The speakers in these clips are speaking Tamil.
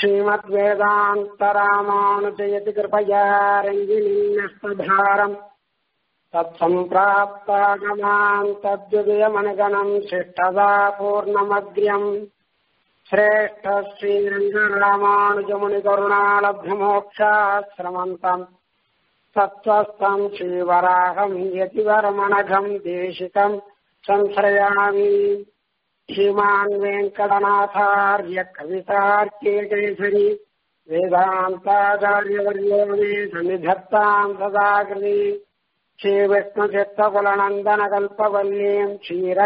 श्रीमद्वेदान्तरामानुजयति कृपया रञ्जिनीन्यस्तधारम् तत्सम्प्राप्तागमान् तद्विदयमनुगणम् शिष्टदा पूर्णमग्र्यम् श्रेष्ठ श्रीरङ्गरामानुजमुनिकरुणालभ्यमोक्षाश्रमन्तम् तत्त्वस्थम् श्रीवराहम् यतिवरमणघम् देशिकम् संश्रयामि श्रीमान् वेङ्कटनाथार्य कवितार्के केसरी वेदान्ताचार्यवर्यो मे सन्निधत्ताम् सदाकृति श्रीविष्णुचित्तकुलनन्दनकल्पवल्लीम्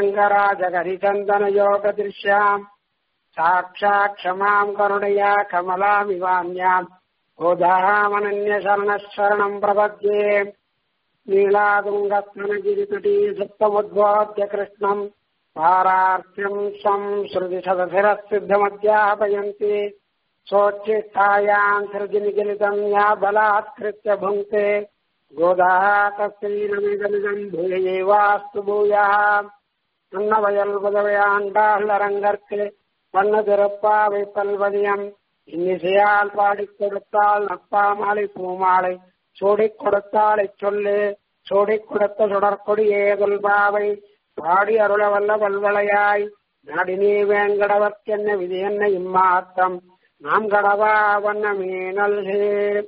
श्रीरङ्गराजहरिचन्दनयोगदृश्याम् साक्षात् क्षमाम् करुणया कमलामिवान्याम् गोदामनन्यशरणः शरणम् प्रपद्ये नीलादुङ्गस्तनगिरितटी सुप्तमुद्बोध्य कृष्णम् पारार्थ्यम् स्वम् श्रुतिशतशिरः सिद्धमध्यापयन्ति सोच्चिष्टायाम् सृजिनिगलितम् या बलात्कृत्य भुङ्क्ते गोदाः तस्यैनमिदमिदम् भूयैवास्तु भूयः அன்னவயல் உதவையாண்டாள் அரங்கற்கு வண்ண திறப்பாவை பல்வதியம் இன்னிசையால் பாடிக் கொடுத்தால் நப்பாமாலை பூமாலை சூடிக் கொடுத்தாலை சொல்லு சூடிக் கொடுத்த சுடற்கொடி ஏதல் பாவை பாடி அருள வல்ல வல்வளையாய் நாடினே வேங்கடவர்க்கென்ன விதி என்ன இம்மாத்தம் நாம் கடவா வண்ண மீனல்கே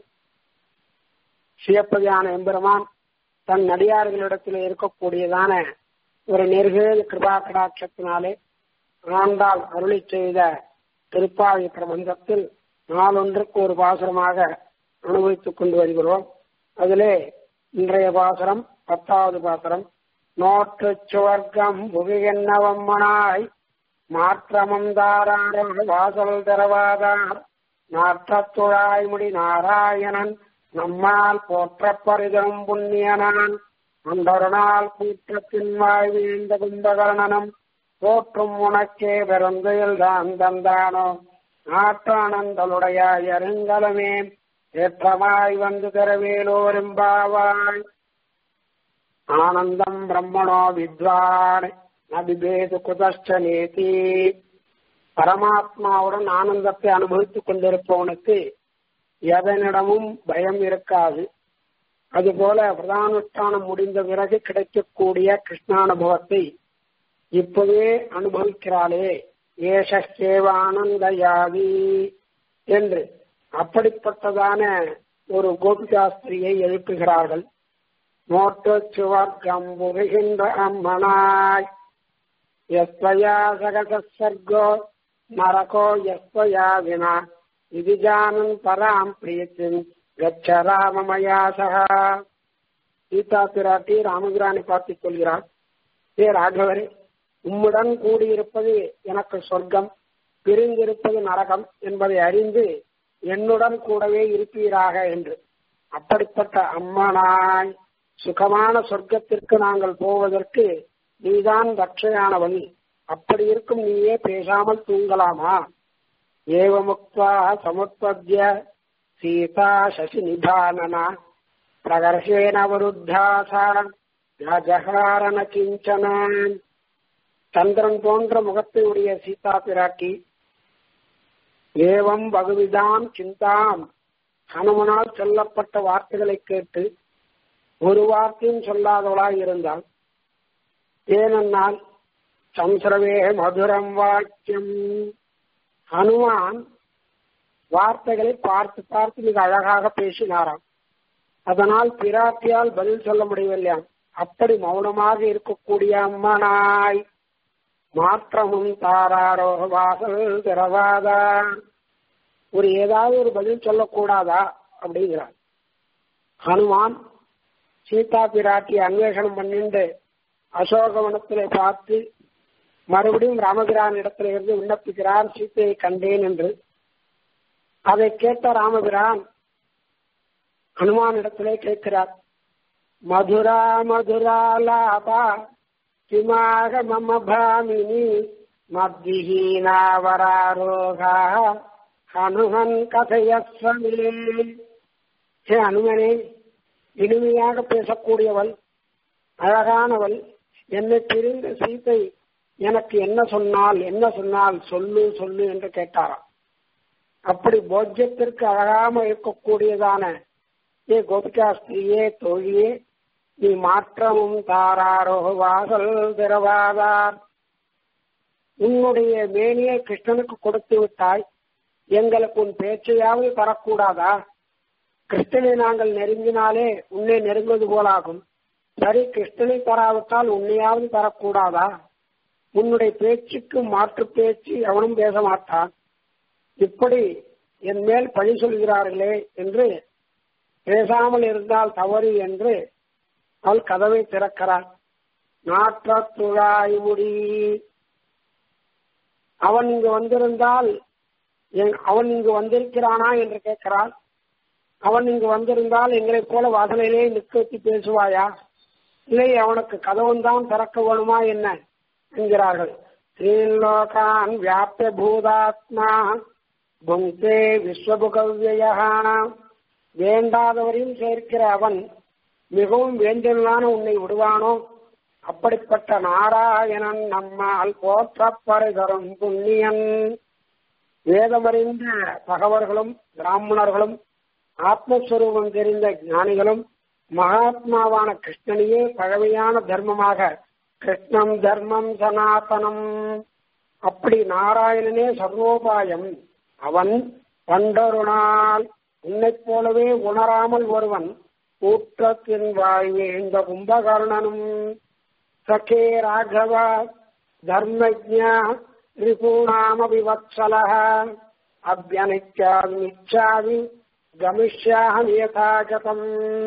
சிவப்பதியான எம்பெருமான் தன் நடிகார்களிடத்தில் இருக்கக்கூடியதான ஒரு நெருகேது கிருபா கடாட்சத்தினாலே ஆண்டாள் அருளி செய்த திருப்பாவி பிரபந்தத்தில் நாளொன்றுக்கு ஒரு பாசுரமாக அனுபவித்துக் கொண்டு வருகிறோம் அதிலே இன்றைய பாசுரம் பத்தாவது பாசுரம் நோற்று சுவர்க்கம் புவியன்னவம்மனாய் மாற்றமம் தாராரம் வாசல் தரவாதார் நாற்றத்துழாய் முடி நாராயணன் நம்மால் போற்றப்பரிதம் புண்ணியனான் அன்றொரு நாள் கூற்றத்தின் வாழ்வீழ்ந்த கும்பகர்ணனம் போற்றும் உனக்கே பிறந்தையில் தான் தந்தானோ ஆற்றானந்தலுடைய அருங்கலமே ஏற்றமாய் வந்து தரவேலோரும்பாவாய் ஆனந்தம் பிரம்மணோ வித்வான் நபிபேது குதஷ்ட நேதி பரமாத்மாவுடன் ஆனந்தத்தை அனுபவித்துக் கொண்டிருப்பவனுக்கு எதனிடமும் பயம் இருக்காது அதுபோல பிரதானுஷ்டானம் முடிந்த பிறகு கிடைக்கக்கூடிய கிருஷ்ணானுபவத்தை இப்பவே அனுபவிக்கிறாளே ஏசேவானந்தயாவி என்று அப்படிப்பட்டதான ஒரு கோபிகாஸ்திரியை எழுப்புகிறார்கள் நோட்டு சுவர்க்கம் புரிகின்ற அம்மனாய் எஸ்வயா சகசர்கோ நரகோ எஸ்வயா வினா இது ஜானன் பராம் பிரீத்தின் கச்ச ராமமயா சகா சீதா பிராட்டி ராமபிரானை பார்த்துக் கொள்கிறார் ஏ ராகவரே உம்முடன் கூடியிருப்பது எனக்கு சொர்க்கம் பிரிந்திருப்பது நரகம் என்பதை அறிந்து என்னுடன் கூடவே இருப்பீராக என்று அப்படிப்பட்ட அம்மனாய் சுகமான சொர்க்கத்திற்கு நாங்கள் போவதற்கு நீதான் ரட்சையானவன் அப்படி இருக்கும் நீயே பேசாமல் தூங்கலாமா ஏவமுக்வா சமுத்பத்ய சீதா சசி நிதானனா பிரகர்ஷேன வருத்தாசான் ஜகாரண கிஞ்சனான் சந்திரன் போன்ற முகத்தை உடைய சீதா பிராட்டி ஏவம் பகுவிதாம் சிந்தாம் ஹனுமனால் சொல்லப்பட்ட வார்த்தைகளை கேட்டு ஒரு வார்த்தையும் சொல்லாதவளாய் இருந்தால் ஏனென்னால் சம்சரவே மதுரம் வாக்கியம் ஹனுமான் வார்த்தைகளை பார்த்து பார்த்து மிக அழகாக பேசினாராம் அதனால் பிராட்டியால் பதில் சொல்ல முடியவில்லையாம் அப்படி மௌனமாக இருக்கக்கூடிய அம்மனாய் மாற்றமும் தாராரோ வாசல் திறவாதா ஒரு ஏதாவது ஒரு பதில் சொல்லக்கூடாதா அப்படிங்கிறார் ஹனுமான் சீதா பிராட்டி அன்வேஷனம் பண்ணிட்டு அசோகவனத்திலே பார்த்து மறுபடியும் ராமபிரான் இடத்துல இருந்து விண்ணப்பிக்கிறார் சீத்தையை கண்டேன் என்று அதை கேட்ட ராமபிரான் ஹனுமான் இடத்திலே கேட்கிறார் மதுரா மதுரா லாபா கிமாக மம பாமினி மத்திஹீனாவராரோகா ஹனுமன் கதையஸ்வமே ஹே அனுமனே இனிமையாக பேசக்கூடியவள் அழகானவள் என்னை பிரிந்த சீத்தை எனக்கு என்ன சொன்னால் என்ன சொன்னால் சொல்லு சொல்லு என்று கேட்டாராம் அப்படி போஜ்யத்திற்கு அழகாம இருக்கக்கூடியதான ஏ கோபிகாஸ்திரியே தோழியே நீ மாற்றமும் தாராரோ வாசல் திரவாதார் உன்னுடைய மேனியை கிருஷ்ணனுக்கு கொடுத்து விட்டாய் எங்களுக்கு உன் பேச்சையாவது தரக்கூடாதா கிருஷ்ணனை நாங்கள் நெருங்கினாலே உன்னை நெருங்குவது போலாகும் சரி கிருஷ்ணனை தராவிட்டால் உன்னையாவது தரக்கூடாதா உன்னுடைய பேச்சுக்கு மாற்று பேச்சு எவனும் பேச மாட்டான் இப்படி என் மேல் பழி சொல்கிறார்களே என்று பேசாமல் இருந்தால் தவறு என்று அவள் கதவை திறக்கிறாள் நாற்றத்துழாய் முடி அவன் இங்கு வந்திருந்தால் அவன் இங்கு வந்திருக்கிறானா என்று கேட்கிறாள் அவன் இங்கு வந்திருந்தால் எங்களைப் போல வாசலையிலே நிற்க வச்சு பேசுவாயா இல்லை அவனுக்கு கதவன் தான் திறக்க வேணுமா என்ன என்கிறார்கள் ஸ்ரீலோகான் வியாபிய பூதாத்மா புங்கே விஸ்வபுகவ்யா வேண்டாதவரையும் சேர்க்கிற அவன் மிகவும் வேண்டியதான உன்னை விடுவானோ அப்படிப்பட்ட நாராயணன் நம்மால் போற்றப்பறை தரும் புண்ணியன் வேதமறிந்த பகவர்களும் பிராமணர்களும் ஆத்மஸ்வரூபம் தெரிந்த ஞானிகளும் மகாத்மாவான கிருஷ்ணனையே பழமையான தர்மமாக கிருஷ்ணம் தர்மம் சனாதனம் அப்படி நாராயணனே சர்வோபாயம் அவன் பண்டொரு நாள் உன்னைப் போலவே உணராமல் ஒருவன் ஊற்றத்தின் வாழ்வே இந்த கும்பகர்ணனும் சகே ராகவ தர்மஜா ரிபூணாமபி வத்சலः அபியனிச்சாமி இச்சாமி கமிஷ்யாஹம் யதாகதம்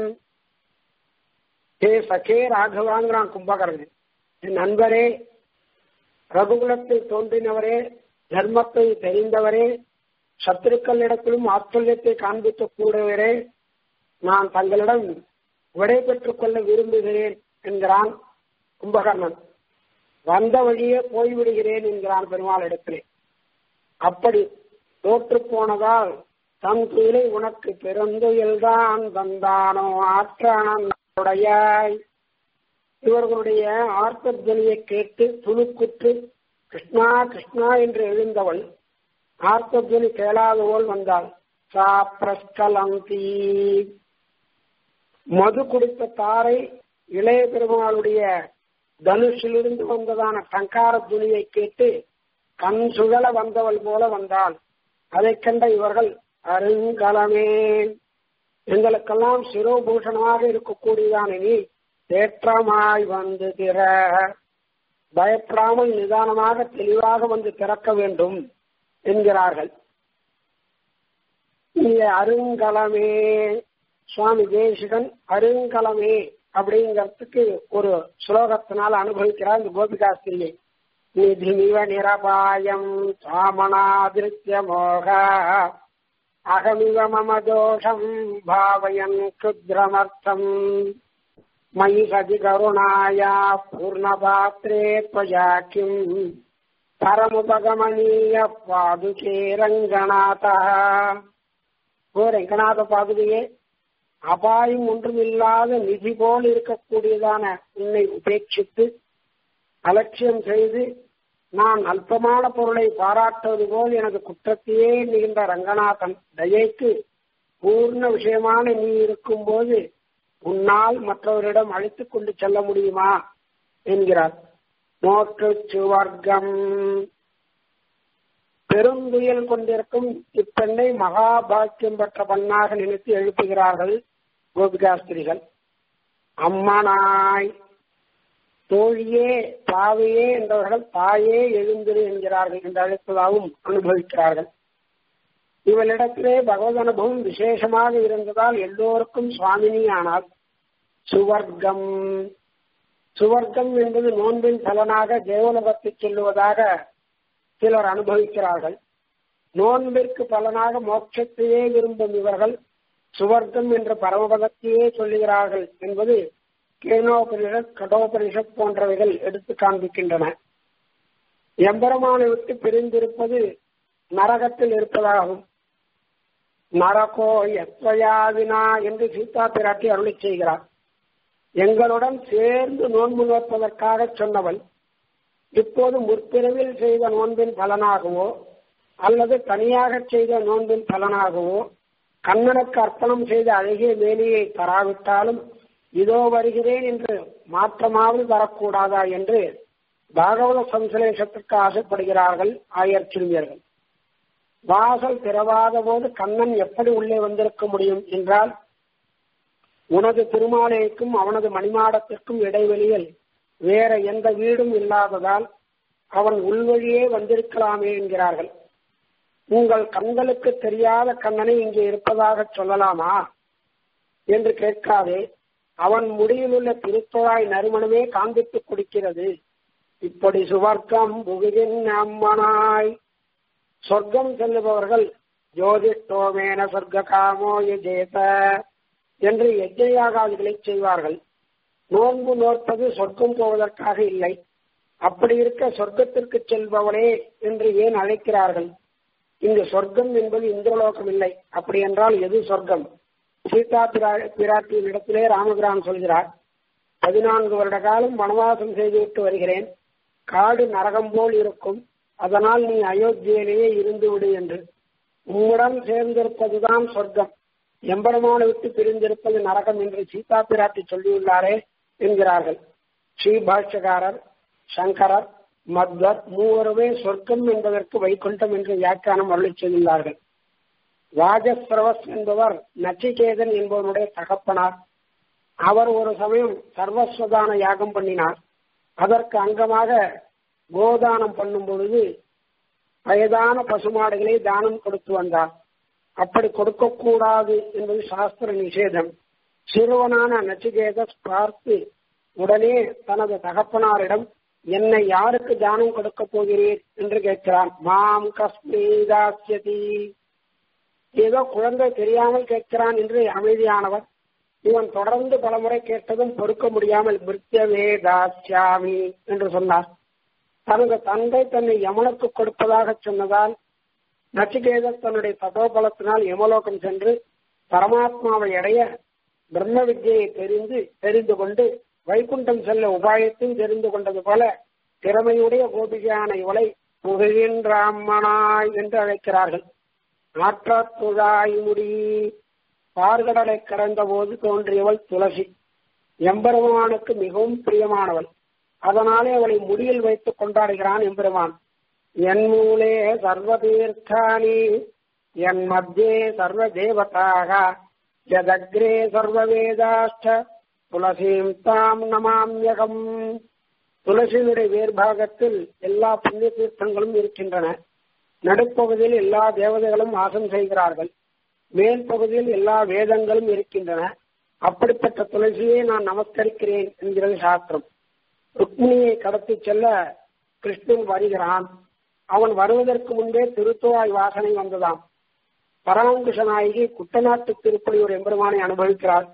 ஹே சகே ராகவாங்கிறான் கும்பகர்ணன் என் நண்பரே ரகுகுலத்தில் தோன்றினவரே தர்மத்தை தெரிந்தவரே சத்துருக்களிடத்திலும் ஆச்சரியத்தை காண்பிக்க கூடவரே நான் தங்களிடம் விடை பெற்றுக் கொள்ள விரும்புகிறேன் என்கிறான் கும்பகர்ணன் வந்த வழியே போய்விடுகிறேன் என்கிறான் பெருமாள் இடத்திலே அப்படி தோற்று போனதால் தன் துயிலை உனக்கு பெருந்துயில்தான் தந்தானோ ஆற்றானுடையாய் இவர்களுடைய ஆர்த்தத்வனியை கேட்டு துணுக்குற்று கிருஷ்ணா கிருஷ்ணா என்று எழுந்தவள் ஆர்த்தத்வனி கேளாதவோல் வந்தாள் சா பிரஸ்கலந்தி மது குடித்த தாரை இளைய பெருமாளுடைய தனுஷிலிருந்து வந்ததான டங்கார துணியை கேட்டு கண் சுழல வந்தவள் போல வந்தாள் அதை கண்ட இவர்கள் அருங்கலமே எங்களுக்கெல்லாம் சிரோபூஷணமாக இருக்கக்கூடியதான நீ தேற்றமாய் வந்து திற பயப்படாமல் நிதானமாக தெளிவாக வந்து திறக்க வேண்டும் என்கிறார்கள் இங்கே அருங்கலமே சுவாமி தேசிகன் அருங்கலமே அப்படிங்கிறதுக்கு ஒரு ஸ்லோகத்தினால் அனுபவிக்கிறார் இந்த கோபிகாஸ்திரியை நிதிமிவ நிரபாயம் சாமணாதிருத்திய மோக அகமிவ மம தோஷம் பாவயன் குத்ரமர்த்தம் மயி சதி கருணாயா பூர்ணபாத்ரே त्वया கிம் பரமுபகமனீய பாதுகே ரங்கநாதா ஓ ரங்கநாத பாதுகையே அபாயம் ஒன்றுமில்லாத நிதி போல் இருக்கக்கூடியதான உன்னை உபேட்சித்து அலட்சியம் செய்து நான் அல்பமான பொருளை பாராட்டுவது போல் எனது குற்றத்தையே நீண்ட ரங்கநாதன் தயைக்கு பூர்ண விஷயமான நீ இருக்கும்போது உன்னால் மற்றவரிடம் அழைத்துக் கொண்டு செல்ல முடியுமா என்கிறார் நோற்று சுவர்க்கம் பெருந்துயல் கொண்டிருக்கும் இப்பெண்ணை மகாபாக்கியம் பெற்ற பெண்ணாக நினைத்து எழுப்புகிறார்கள் கோபிகாஸ்திரிகள் அம்மனாய் தோழியே தாவையே என்றவர்கள் தாயே எழுந்திரு என்கிறார்கள் என்று அழைப்பதாகவும் அனுபவிக்கிறார்கள் இவளிடத்திலே பகவத் அனுபவம் விசேஷமாக இருந்ததால் எல்லோருக்கும் சுவாமினி ஆனால் சுவர்க்கம் சுவர்க்கம் என்பது நோன்பின் பலனாக தேவலோகத்தை சொல்லுவதாக சிலர் அனுபவிக்கிறார்கள் நோன்பிற்கு பலனாக மோட்சத்தையே விரும்பும் இவர்கள் சுவர்க்கம் என்ற பரமபதத்தையே சொல்லுகிறார்கள் என்பது கேனோபனிஷத் கடோபனிஷத் போன்றவைகள் எடுத்து காண்பிக்கின்றன எம்பெருமானை விட்டு பிரிந்திருப்பது நரகத்தில் இருப்பதாகும் நரகோ எத்வயாவினா என்று சீதா பிராட்டி அருளி செய்கிறார் எங்களுடன் சேர்ந்து நோன்பு நோற்பதற்காக சொன்னவள் இப்போது முற்பிறவில் செய்த நோன்பின் பலனாகவோ அல்லது தனியாக செய்த நோன்பின் பலனாகவோ கண்ணனுக்கு அர்ப்பணம் செய்த அழகிய மேனியை தராவிட்டாலும் இதோ வருகிறேன் என்று மாற்றமாவது தரக்கூடாதா என்று பாகவத சம்சலேஷத்திற்கு ஆசைப்படுகிறார்கள் ஆயர் சிறுமியர்கள் வாசல் திறவாத போது கண்ணன் எப்படி உள்ளே வந்திருக்க முடியும் என்றால் உனது திருமாலைக்கும் அவனது மணிமாடத்திற்கும் இடைவெளியில் வேற எந்த வீடும் இல்லாததால் அவன் உள்வழியே வந்திருக்கலாமே என்கிறார்கள் உங்கள் கண்களுக்கு தெரியாத கண்ணனை இங்கே இருப்பதாக சொல்லலாமா என்று கேட்காதே அவன் முடியில் உள்ள திருத்தொழாய் நறுமணமே காண்பித்து கொடுக்கிறது இப்படி சுவர்க்கம் புகுகின் அம்மனாய் சொர்க்கம் செல்லுபவர்கள் ஜோதிஷ்டோமேன சொர்க்க காமோ யஜேத என்று யஜ்ஞயாகாதிகளை செய்வார்கள் நோன்பு நோற்பது சொர்க்கம் போவதற்காக இல்லை அப்படி இருக்க சொர்க்கத்திற்கு செல்பவனே என்று ஏன் அழைக்கிறார்கள் இங்கு சொர்க்கம் என்பது இந்திரலோகம் இல்லை அப்படி என்றால் எது சொர்க்கம் சீதா பிரா பிராட்டியின் இடத்திலே ராமபிரான் சொல்கிறார் பதினான்கு வருட காலம் வனவாசம் செய்துவிட்டு வருகிறேன் காடு நரகம் போல் இருக்கும் அதனால் நீ அயோத்தியிலேயே இருந்து விடு என்று உம்முடன் சேர்ந்திருப்பதுதான் சொர்க்கம் எம்பெருமான விட்டு பிரிந்திருப்பது நரகம் என்று சீதா பிராட்டி சொல்லியுள்ளாரே என்கிறார்கள் ஸ்ரீ பாஷ்யகாரர் சங்கரர் மத்வர் மூவருமே சொர்க்கம் என்பதற்கு வைகுண்டம் என்று வியாக்கியானம் அருளி செய்துள்ளார்கள் ராஜஸ்ரவஸ் என்பவர் நச்சிகேதன் என்பவனுடைய தகப்பனார் அவர் ஒரு சமயம் சர்வஸ்வதான யாகம் பண்ணினார் அதற்கு அங்கமாக கோதானம் பண்ணும் பொழுது வயதான பசுமாடுகளை தானம் கொடுத்து வந்தார் அப்படி கொடுக்கக்கூடாது என்பது சாஸ்திர நிஷேதம் சிறுவனான நச்சிகேதஸ் பார்த்து உடனே தனது தகப்பனாரிடம் என்னை யாருக்கு தானம் கொடுக்க போகிறீர் என்று கேட்கிறான் மாம் கஸ்மி தாஸ்யதி ஏதோ குழந்தை தெரியாமல் கேட்கிறான் என்று அமைதியானவர் இவன் தொடர்ந்து பலமுறை கேட்டதும் பொறுக்க முடியாமல் மிருத்யவே தாஸ்யாமி என்று சொன்னார் தனது தந்தை தன்னை யமனுக்கு கொடுப்பதாக சொன்னதால் நச்சிகேதர் தன்னுடைய ததோபலத்தினால் யமலோகம் சென்று பரமாத்மாவை அடைய பிரம்ம வித்தியை தெரிந்து தெரிந்து கொண்டு வைகுண்டம் செல்ல உபாயத்தையும் தெரிந்து கொண்டது போல திறமையுடைய கோபிகையான இவளை புகையின்றாமனாய் என்று அழைக்கிறார்கள் ஆற்றத்துழாய் முடி பார்கடலை கடந்த போது தோன்றியவள் துளசி எம்பெருமானுக்கு மிகவும் பிரியமானவள் அதனாலே அவளை முடியில் வைத்துக் கொண்டாடுகிறான் எம்பெருமான் என் மூலே சர்வ தீர்த்தானி என் மத்தியே சர்வ தேவதாக யதக்ரே சர்வ வேதாஷ்ட துளசீம் தாம் நமாம்யகம் துளசியினுடைய வேர்பாகத்தில் எல்லா புண்ணிய தீர்த்தங்களும் இருக்கின்றன நடுப்பகுதியில் எல்லா தேவதைகளும் வாசம் செய்கிறார்கள் மேல் பகுதியில் எல்லா வேதங்களும் இருக்கின்றன அப்படிப்பட்ட துளசியை நான் நமஸ்கரிக்கிறேன் என்கிறது சாஸ்திரம் ருக்மிணியை கடத்தி செல்ல கிருஷ்ணன் வருகிறான் அவன் வருவதற்கு முன்பே திருத்துவாய் வாசனை வந்ததாம் பராங்குஷ நாயகி குட்டநாட்டு திருப்பலியூர் எம்பெருமானை அனுபவிக்கிறாள்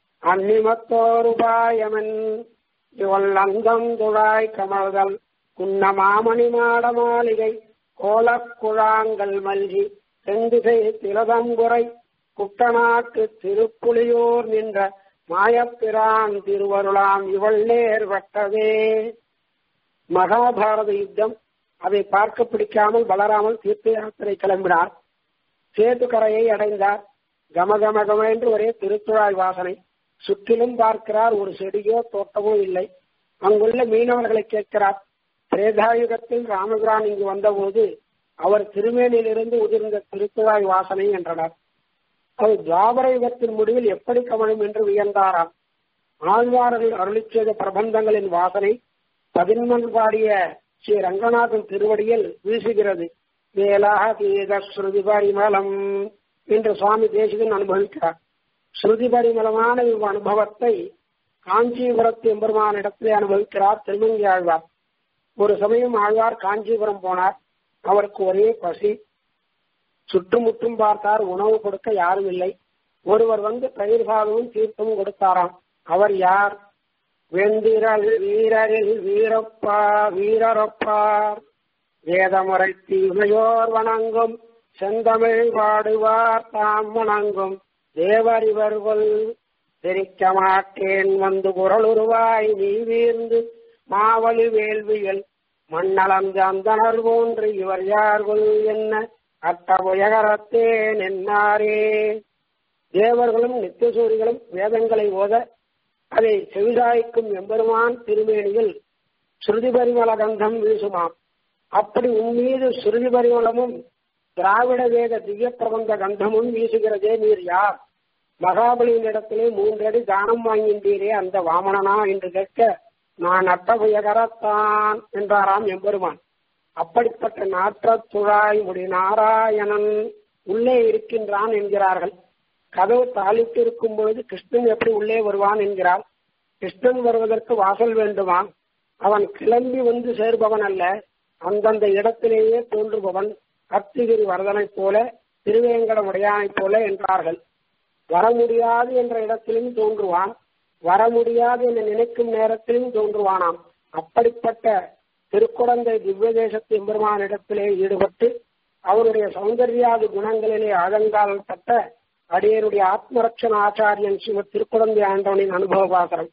அந்நிமத்தோருபாயமன் இவள் அந்தம் துழாய் கமல்கள் குன்ன மாமணி மாட மாளிகை கோலக்குழாங்கள் மல்கி செந்திசை திலதம்புரை குட்டநாட்டு திருப்புலியூர் நின்ற மாயப்பிரான் திருவருளாம் இவள் நேர் வட்டவே மகாபாரத யுத்தம் அதை பார்க்க பிடிக்காமல் வளராமல் தீர்த்த யாத்திரை கிளம்பினார் சேது கரையை அடைந்தார் கம கம கம என்று ஒரே திருத்துழாய் வாசனை சுற்றிலும் பார்க்கிறார் ஒரு செடியோ தோட்டமோ இல்லை அங்குள்ள மீனவர்களை கேட்கிறார் திரேதாயுகத்தில் ராமபிரான் இங்கு வந்தபோது அவர் திருமேனியிலிருந்து உதிர்ந்த திருத்துழாய் வாசனை என்றனர் அது துவாபர யுகத்தின் முடிவில் எப்படி கமழும் என்று வியந்தாராம் ஆழ்வார்கள் அருளி செய்த பிரபந்தங்களின் வாசனை பதின்மன் பாடிய ஸ்ரீ ரங்கநாதன் திருவடியில் வீசுகிறது வேலாக தீத ஸ்ருதி பரிமளம் என்று சுவாமி தேசிகன் அனுபவிக்கிறார் ஸ்ருதி பரிமளமான இவ் அனுபவத்தை காஞ்சிபுரத்து எம்பெருமானிடத்திலே அனுபவிக்கிறார் திருமங்கி ஆழ்வார் ஒரு சமயம் ஆழ்வார் காஞ்சிபுரம் போனார் அவருக்கு ஒரே பசி சுற்றுமுற்றும் பார்த்தார் உணவு கொடுக்க யாரும் இல்லை ஒருவர் வந்து தயிர் சாதமும் தீர்த்தமும் கொடுத்தாராம் அவர் யார் வெந்திரல் வீரரில் வீரப்பா வீரரப்பார் வேதமுறை தீமையோர் வணங்கும் செந்தமிழ் பாடுவார் தாம் வணங்கும் தேவரிவர்கள் தெரிக்க மாட்டேன் வந்து குரலுருவாய் நீ வீர்ந்து மாவலி வேள்விகள் மண்ணளந்த அந்தனர் போன்று இவர் யார்கள் என்ன அட்டபுயகரத்தே நின்னாரே தேவர்களும் நித்தியசூரிகளும் வேதங்களை ஓத அதை செவிதாய்க்கும் எம்பெருமான் திருமேனியில் ஸ்ருதி பரிமள கந்தம் வீசுமாம் அப்படி உன்மீது ஸ்ருதி பரிமளமும் திராவிட வேத திவ்ய பிரபந்த கந்தமும் வீசுகிறதே நீர் யார் மகாபலியின் இடத்திலே மூன்றடி தானம் வாங்கின்றீரே அந்த வாமனனா என்று கேட்க நான் அட்டபுயகரத்தான் என்றாராம் எம்பெருமான் அப்படிப்பட்ட நாற்றத் துழாய் முடி நாராயணன் உள்ளே இருக்கின்றான் என்கிறார்கள் கதவு தாளித்து இருக்கும் பொழுது கிருஷ்ணன் எப்படி உள்ளே வருவான் என்கிறார் கிருஷ்ணன் வருவதற்கு வாசல் வேண்டுமா அவன் கிளம்பி வந்து சேர்பவன் அல்ல அந்தந்த இடத்திலேயே தோன்றுபவன் கத்திகிரி வரதனைப் போல திருவேங்கடமுடையானைப் போல என்றார்கள் வர முடியாது என்ற இடத்திலும் தோன்றுவான் வர முடியாது என்று நினைக்கும் நேரத்திலும் தோன்றுவானாம் அப்படிப்பட்ட திருக்குழந்தை திவ்ய தேசத்து எம்பெருமானிடத்திலே ஈடுபட்டு அவருடைய சௌந்தர்யாதி குணங்களிலே ஆழங்கால் பட்ட அடியருடைய ஆத்மரட்சண ஆச்சாரியன் ஸ்ரீமத் திருக்குழந்தை ஆண்டவனின் அனுபவ பாசரம்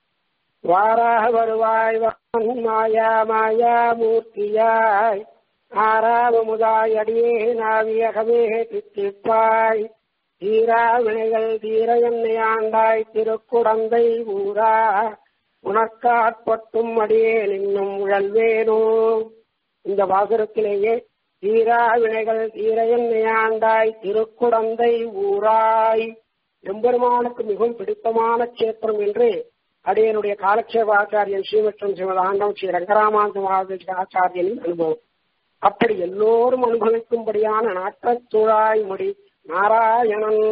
வாராக வருவாய் மாயா மாயா மூர்த்தியாய் ஆறாவமுதாய் அடியே நாவியகமே தித்திப்பாய் தீரா வினைகள் தீர என்னை ஆண்டாய் திருக்குடந்தை ஊரா உனக்காட்பட்டும் அடியே நின்னும் உழல்வேனோ இந்த வாசகத்திலேயே தீரா வினைகள் தீர என்னை ஆண்டாய் திருக்குடந்தை ஊராய் எம்பெருமானுக்கு மிகவும் பிடித்தமான சேத்திரம் என்று அடியனுடைய காலக்ஷேப ஆச்சாரியன் ஸ்ரீமற்றம் சிவதாண்டம் ஸ்ரீ ரங்கராமாந்த மகாதேஷ ஆச்சாரியனின் அனுபவம் அப்படி எல்லோரும் அனுபவிக்கும்படியான நாட்டத்துழாய் முடி நாராயணன்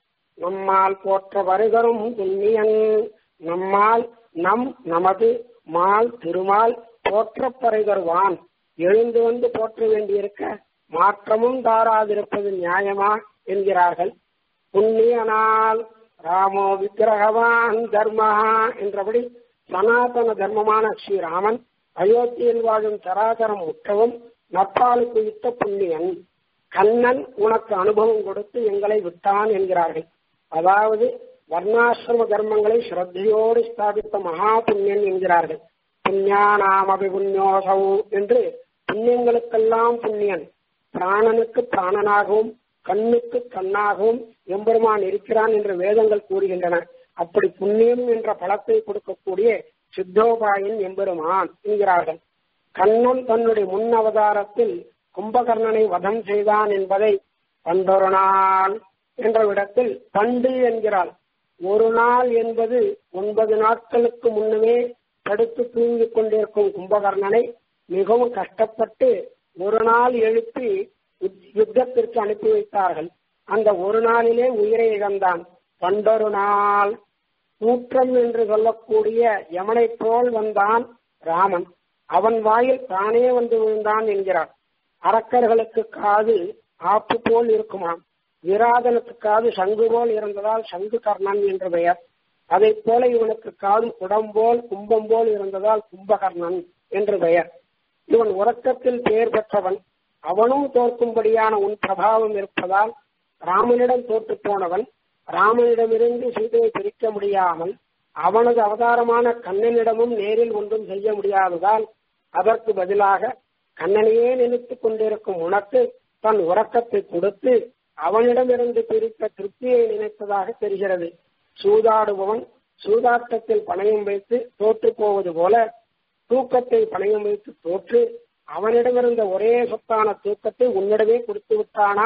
நம்மால் போற்ற வருகரும் புண்ணியன் நம்மால் நம் நமது மால் திருமால் போற்ற பறைகருவான் எழுந்து வந்து போற்ற வேண்டியிருக்க மாற்றமும் தாராதிருப்பது நியாயமா என்கிறார்கள் புண்ணியனால் ராமோ விக்கிரகவான் தர்மஹா என்றபடி சனாதன தர்மமான ஸ்ரீராமன் அயோத்தியில் வாழும் சராசரம் முற்றவும் நப்பாலுக்கு விட்ட புண்ணியன் கண்ணன் உனக்கு அனுபவம் கொடுத்து எங்களை விட்டான் என்கிறார்கள் அதாவது வர்ணாசிரம தர்மங்களை ஸ்ரத்தையோடு ஸ்தாபித்த மகா புண்ணியன் என்கிறார்கள் புண்ணியானாமபி புண்ணியோசௌ என்று புண்ணியங்களுக்கெல்லாம் புண்ணியன் பிராணனுக்கு பிராணனாகவும் கண்ணுக்கு கண்ணாகவும் எம்பெருமான் இருக்கிறான் என்று வேதங்கள் கூறுகின்றன அப்படி புண்ணியம் என்ற பலத்தை கொடுக்கக்கூடிய சித்தோபாயின் எம்பெருமான் என்கிறார்கள் கண்ணன் தன்னுடைய முன் அவதாரத்தில் கும்பகர்ணனை வதம் செய்தான் என்பதை பண்டொரு நாள் என்ற இடத்தில் பண்டு என்கிறாள் ஒரு நாள் என்பது ஒன்பது நாட்களுக்கு முன்னமே படுத்து தூங்கிக் கொண்டிருக்கும் கும்பகர்ணனை மிகவும் கஷ்டப்பட்டு ஒரு நாள் எழுப்பி யுத்தத்திற்கு அனுப்பி வைத்தார்கள் அந்த ஒரு நாளிலே உயிரை இழந்தான் பண்டொரு நாள் கூற்றம் என்று சொல்லக்கூடிய யமனை போல் வந்தான் ராமன் அவன் வாயில் தானே வந்து விழுந்தான் என்கிறார் அரக்கர்களுக்கு காது ஆப்பு போல் இருக்குமாம் விராதனுக்கு காது சங்கு போல் இருந்ததால் சங்கு கர்ணன் என்று பெயர் அதை போல இவனுக்கு காது குடம்போல் கும்பம் போல் இருந்ததால் கும்பகர்ணன் என்று பெயர் இவன் உறக்கத்தில் பெயர் பெற்றவன் அவனும் தோற்கும்படியான உன் பிரபாவம் இருப்பதால் ராமனிடம் தோற்று போனவன் ராமனிடமிருந்து சீதையை பிரிக்க முடியாமல் அவனது அவதாரமான கண்ணனிடமும் நேரில் ஒன்றும் செய்ய முடியாததால் அதற்கு பதிலாக கண்ணனையே நினைத்துக் கொண்டிருக்கும் உனக்கு தன் உறக்கத்தை கொடுத்து அவனிடமிருந்து பிரித்த திருப்தியை நினைத்ததாக தெரிகிறது சூதாடுபவன் சூதாட்டத்தில் பணயம் வைத்து தோற்று போவது போல தூக்கத்தை பணயம் வைத்து தோற்று அவனிடமிருந்த ஒரே சொத்தான தூக்கத்தை உன்னிடமே கொடுத்து விட்டானா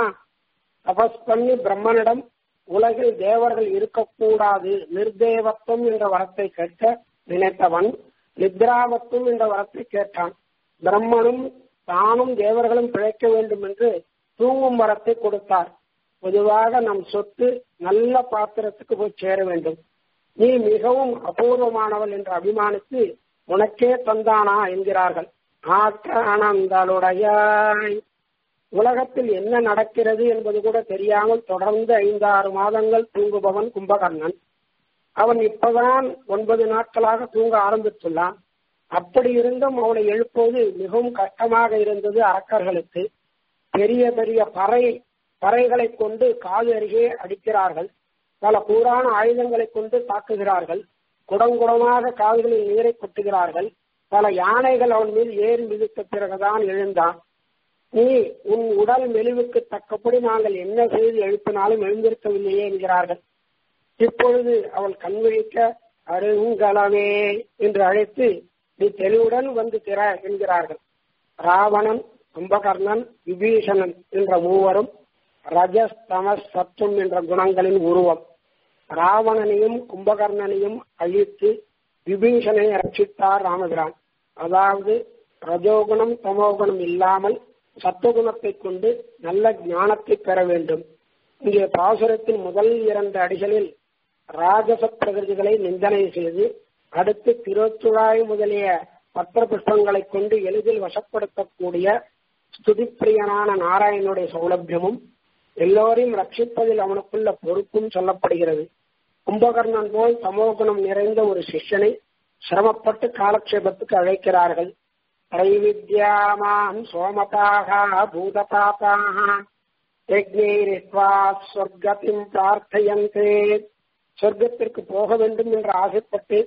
தபஸ் பண்ணி பிரம்மனிடம் உலகில் தேவர்கள் இருக்கக்கூடாது நிர்தேவத்துவம் என்ற வரத்தை கேட்க நினைத்தவன் நித்ராவத்துவம் என்ற வரத்தை கேட்டான் பிரம்மனும் தானும் தேவர்களும் பிழைக்க வேண்டும் என்று தூங்கும் வரத்தை கொடுத்தார் பொதுவாக நம் சொத்து நல்ல பாத்திரத்துக்கு போய் சேர வேண்டும் நீ மிகவும் அபூர்வமானவள் என்று அபிமானித்து உனக்கே தந்தானா என்கிறார்கள் ஆற்ற அனந்தலுடையாய் உலகத்தில் என்ன நடக்கிறது என்பது கூட தெரியாமல் தொடர்ந்து ஐந்தாறு மாதங்கள் தூங்குபவன் கும்பகர்ணன் அவன் இப்பதான் ஒன்பது நாட்களாக தூங்க ஆரம்பித்துள்ளான் அப்படி இருந்தும் அவனை எழுப்புவது மிகவும் கஷ்டமாக இருந்தது அரக்கர்களுக்கு பெரிய பெரிய பறை பறைகளை கொண்டு காது அருகே அடிக்கிறார்கள் பல கூறான ஆயுதங்களை கொண்டு தாக்குகிறார்கள் குடங்குடமாக காதுகளில் நீரை கொட்டுகிறார்கள் பல யானைகள் அவன் மீது ஏறி மிதித்த பிறகுதான் எழுந்தான் நீ உன் உடல் மெலிவுக்கு தக்கபடி நாங்கள் என்ன செய்து எழுப்பினாலும் எழுந்திருக்கவில்லையே என்கிறார்கள் இப்பொழுது அவள் கண்விழிக்க அருங்கலமே என்று அழைத்து நீ தெளிவுடன் வந்து திற என்கிறார்கள் ராவணன் கும்பகர்ணன் விபீஷணன் என்ற மூவரும் ரஜஸ் தமஸ் சத்தும் என்ற குணங்களின் உருவம் ராவணனையும் கும்பகர்ணனையும் அழித்து விபீஷனை ரட்சித்தார் ராமபிரான் அதாவது ரஜோகுணம் தமோகுணம் இல்லாமல் சத்துவகுணத்தை கொண்டு நல்ல ஞானத்தை பெற வேண்டும் இங்கே பாசுரத்தின் முதல் இரண்டு அடிகளில் ராஜச பிரகிருதிகளை நிந்தனை செய்து அடுத்து திருத்துழாய் முதலிய பத்திர புஷ்பங்களை கொண்டு எளிதில் வசப்படுத்தக்கூடிய ஸ்துதிப்பிரியனான நாராயணனுடைய சௌலபியமும் எல்லோரையும் ரட்சிப்பதில் அவனுக்குள்ள பொறுப்பும் சொல்லப்படுகிறது கும்பகர்ணன் போல் தமோகுணம் நிறைந்த ஒரு சிஷ்யனை சிரமப்பட்டு காலக்ஷேபத்துக்கு அழைக்கிறார்கள் தைவித்யாமாம் சோமதாக பூதபாதாக யஜ்ஞைரித்வா சொர்க்கத்தின் பிரார்த்தையந்தே சொர்க்கத்திற்கு போக வேண்டும் என்று ஆசைப்பட்டு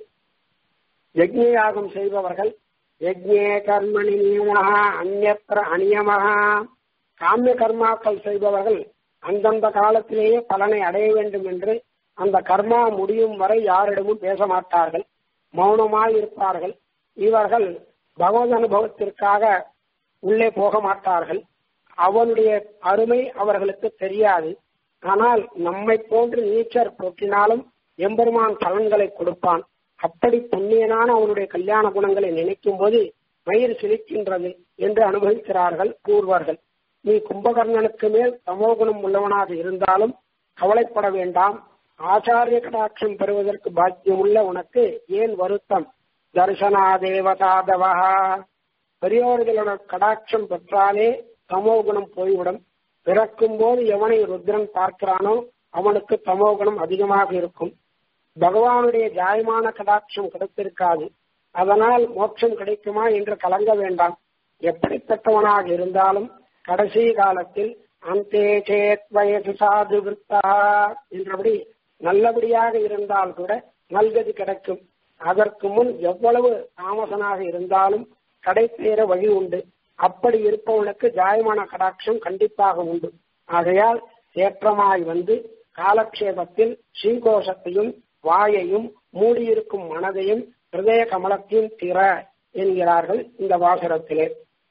யஜ்ஞயாகம் செய்பவர்கள் யஜ்ஞே கர்மணி நியமனா அந்நத்திர அநியமகா காமிய கர்மாக்கள் செய்பவர்கள் அந்தந்த காலத்திலேயே பலனை அடைய வேண்டும் என்று அந்த கர்மா முடியும் வரை யாரிடமும் பேச மாட்டார்கள் மௌனமாய் இருப்பார்கள் இவர்கள் பகவத் அனுபவத்திற்காக உள்ளே போக மாட்டார்கள் அவனுடைய அருமை அவர்களுக்கு தெரியாது ஆனால் நம்மை போன்று நீச்சர் போக்கினாலும் எம்பெருமான் பலன்களை கொடுப்பான் அப்படி புண்ணியனான அவனுடைய கல்யாண குணங்களை நினைக்கும் போது மயிர் சிலிக்கின்றது என்று அனுபவிக்கிறார்கள் பூர்வர்கள் நீ கும்பகர்ணனுக்கு மேல் தமோகுணம் உள்ளவனாக இருந்தாலும் கவலைப்பட வேண்டாம் ஆச்சாரிய கடாட்சம் பெறுவதற்கு பாக்கியமுள்ள உனக்கு ஏன் வருத்தம் தர்சனா தேவதாதவா பெரியோர்களோட கடாட்சம் பெற்றாலே தமோகுணம் போய்விடும் பிறக்கும் போது எவனை ருத்ரன் பார்க்கிறானோ அவனுக்கு தமோகுணம் அதிகமாக இருக்கும் பகவானுடைய ஜாயமான கடாட்சம் கிடைத்திருக்காது அதனால் மோட்சம் கிடைக்குமா என்று கலங்க வேண்டாம் எப்படிப்பட்டவனாக இருந்தாலும் கடைசி காலத்தில் அந்தே சேத் வயசு சாது விருத்தா என்றபடி நல்லபடியாக இருந்தால் கூட நல்கதி கிடைக்கும் அதற்கு முன் எவ்வளவு தாமசனாக இருந்தாலும் கடைத்தேற வழி உண்டு அப்படி இருப்பவனுக்கு ஜாயமான கடாட்சம் கண்டிப்பாக உண்டு ஆகையால் ஏற்றமாய் வந்து காலக்ஷேபத்தில் ஸ்ரீகோஷத்தையும் வாயையும் மூடியிருக்கும் மனதையும் ஹிருதய கமலத்தையும் திற என்கிறார்கள் இந்த வாசரத்திலே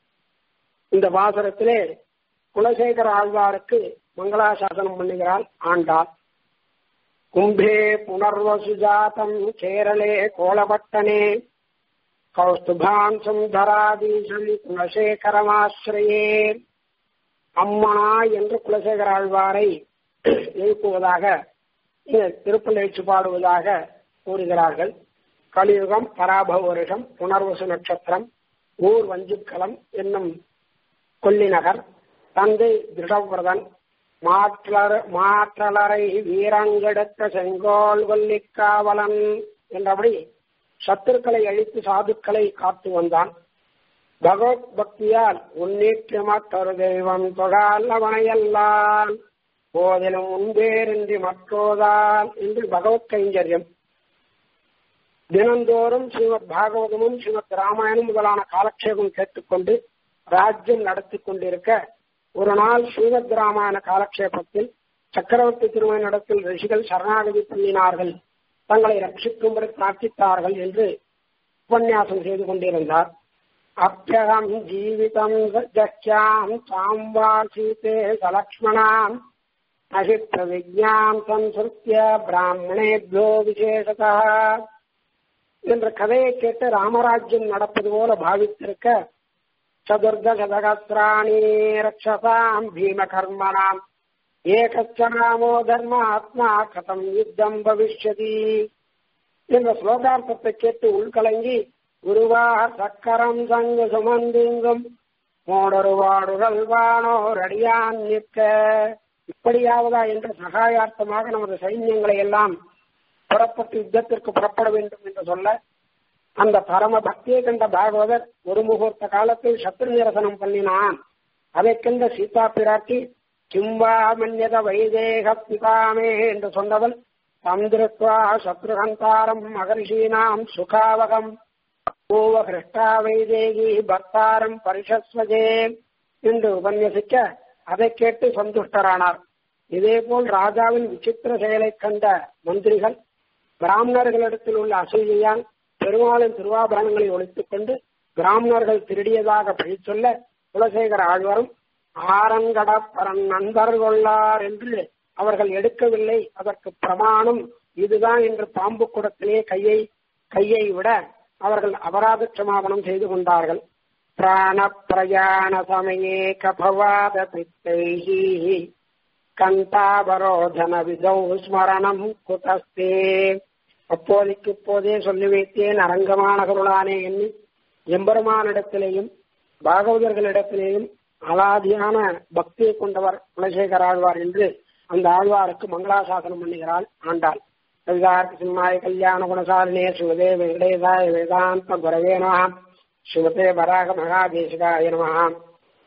இந்த வாசரத்திலே குலசேகர ஆழ்வாருக்கு மங்களாசாசனம் பண்ணுகிறாள் ஆண்டாள் கும்பே புனர்வசுஜாதம் கேரளே கோலபட்டனே கௌஸ்துபான் சுந்தராதீசம் குலசேகரமாசிரியே அம்மனா என்று குலசேகர ஆழ்வாரை எழுப்புவதாக திருப்பள்ளி பாடுவதாக கூறுகிறார்கள் கலியுகம் பராபவ வருஷம் புனர்வசு நட்சத்திரம் ஊர் வஞ்சிக்கலம் என்னும் கொல்லிநகர் தந்தை திருடவிரதன் மாற்றலர் மாற்றலரை வீரங்கெடுத்த செங்கோல் கொல்லிக்காவலன் என்றபடி சத்துருக்களை அழித்து சாதுக்களை காத்து வந்தான் பகவத் பக்தியால் உன்னீற்று மற்றொரு தெய்வம் தொழால் அவனையல்லான் போதிலும் உன்பேரின்றி மற்றோதால் என்று பகவத் கைங்கரியம் தினந்தோறும் ஸ்ரீமத் பாகவதமும் ஸ்ரீமத் ராமாயணம் முதலான காலக்ஷேபம் கேட்டுக்கொண்டு ராஜ்யம் நடத்தி கொண்டிருக்க ஒரு நாள் ஸ்ரீமத் ராமாயண காலக்ஷேபத்தில் சக்கரவர்த்தி திருமணத்தில் ரிஷிகள் சரணாகதி பண்ணினார்கள் தங்களை ரட்சிக்கும்படி பிரார்த்தித்தார்கள் என்று உபன்யாசம் செய்து கொண்டிருந்தார் அப்பியகம் ஜீவிதம் ஜக்யாம் சாம்பாசீதே சலக்ஷ்மணாம் அசித்த விஜயாம் சம்சுத்திய பிராமணேபியோ விசேஷதா என்ற கதையை கேட்டு ராமராஜ்யம் நடப்பது போல பாவித்திருக்க சதுர்தசதகசிராணி ரக்ஷசாம் பீமகர்மணாம் ஏகச்ச ராமோ தர்மாத்மா கதம் யுத்தம் பவிஷ்யதி என்ற ஸ்லோகார்த்தத்தை கேட்டு உள்கலங்கி குருவார் சக்கரம் சங்கு சுமந்திங்கும் மோடொருவாடுகள் வானோர் அடியான் நிற்க இப்படியாவதா என்ற சகாயார்த்தமாக நமது சைன்யங்களை எல்லாம் புறப்பட்டு யுத்தத்திற்கு புறப்பட வேண்டும் என்று சொல்ல அந்த பரம பக்தியை கண்ட பாகவதர் ஒரு முகூர்த்த காலத்தில் சத்ரு நிரசனம் பண்ணினான் அதை கண்ட சீதா பிராட்டி கிம்பா மன்யத வைதேக பிதாமே என்று சொன்னவள் தந்திருத்வா சத்ருகந்தாரம் மகர்ஷீனாம் சுகாவகம் பூவ கிருஷ்டா வைதேகி பக்தாரம் பரிஷஸ்வஜே என்று உபன்யசிக்க அதை கேட்டு சந்துஷ்டரானார் இதேபோல் ராஜாவின் விசித்திர செயலைக் கண்ட மந்திரிகள் பிராமணர்களிடத்தில் உள்ள அசூயையால் பெருமாளின் திருவாபரணங்களை ஒழித்துக் கொண்டு பிராமணர்கள் திருடியதாக பழி சொல்ல குலசேகர ஆழ்வாரும் ஆரங்கடப்பரன் நண்பர் கொள்ளார் என்று அவர்கள் எடுக்கவில்லை அதற்கு பிரமாணம் இதுதான் என்று பாம்பு குடத்திலே கையை கையை விட அவர்கள் அபராத க்ஷமாபணம் செய்து கொண்டார்கள் பிராண பிரயாண சமயே கபவாத பித்தைஹி கந்தாபரோதன விதௌ ஸ்மரணம் குதஸ்தே அப்போதைக்கு இப்போதே சொல்லி வைத்தேன் அரங்கமான கருளானே எண்ணி எம்பெருமானிடத்திலேயும் பாகவதர்களிடத்திலேயும் அலாதியான பக்தியை கொண்டவர் குலசேகர ஆழ்வார் என்று அந்த ஆழ்வாருக்கு மங்களாசாசனம் பண்ணுகிறாள் ஆண்டாள் கவிதார்க்கு சிம்மாய கல்யாண குணசாலினே சிவதே வெங்கடேசாய வேதாந்த குரவே நம சிவதே வராக மகாதேசிகாய நம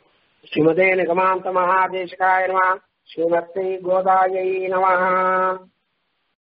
ஸ்ரீமதே நிகமாந்த மகாதேசிகாய நம ஸ்ரீமத்தை கோதாயை நம